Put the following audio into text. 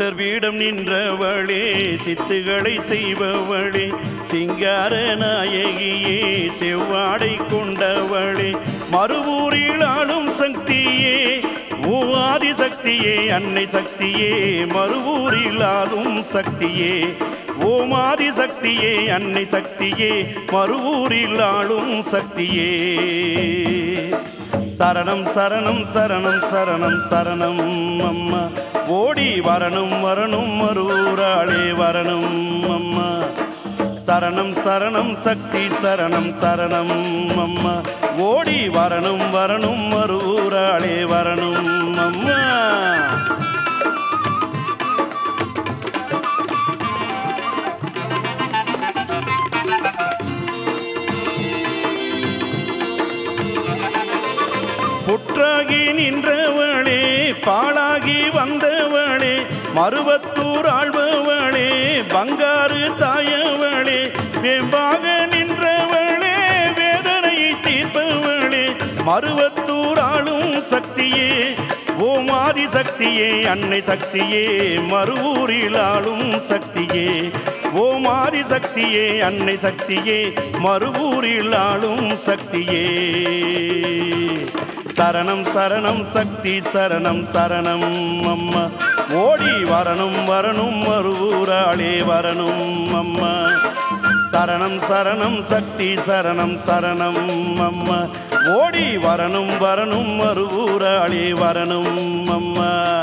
சித்தர் வீடம் நின்றவளே சித்துகளை செய்பவளே சிங்கார நாயகியே செவ்வாடை கொண்டவளே மறுவூரில் ஆளும் சக்தியே ஓ ஆதிசக்தியே அன்னை சக்தியே மறுவூரில் ஆளும் சக்தியே ஓம் ஆதிசக்தியே அன்னை சக்தியே மறுவூரில் ஆளும் சக்தியே சரணம் சரணம் சரணம் சரணம் சரணம் அம்மா ஓடி வரணும் வரணும் மறுவூராளே வரணும் அம்மா சரணம் சரணம் சக்தி சரணம் சரணம் அம்மா ஓடி வரணும் வரணும் மறுவூராளே வரணும் அம்மா புற்றாகி நின்றவளே பாழாகி வந்தவளே மருவத்தூர் ஆழ்பவளே பங்காரு தாயவளே வேம்பாக நின்றவளே வேதனையை தீர்ப்பவளே மருவத்தூர் ஆளும் சக்தியே ஓம் ஆதி சக்தியே அன்னை சக்தியே மறுவூரில் ஆளும் சக்தியே ஓம் ஆதி சக்தியே அன்னை சக்தியே மறுவூரில் ஆளும் சக்தியே சரணம் சரணம் சக்தி சரணம் சரணம் அம்மா ஓடி வரணும் வரணும் மறுவூராளே வரணும் அம்மா சரணம் சரணம் சக்தி சரணம் சரணம் அம்மா ஓடி வரணும் வரணும் மறுவூராளே வரணும் அம்மா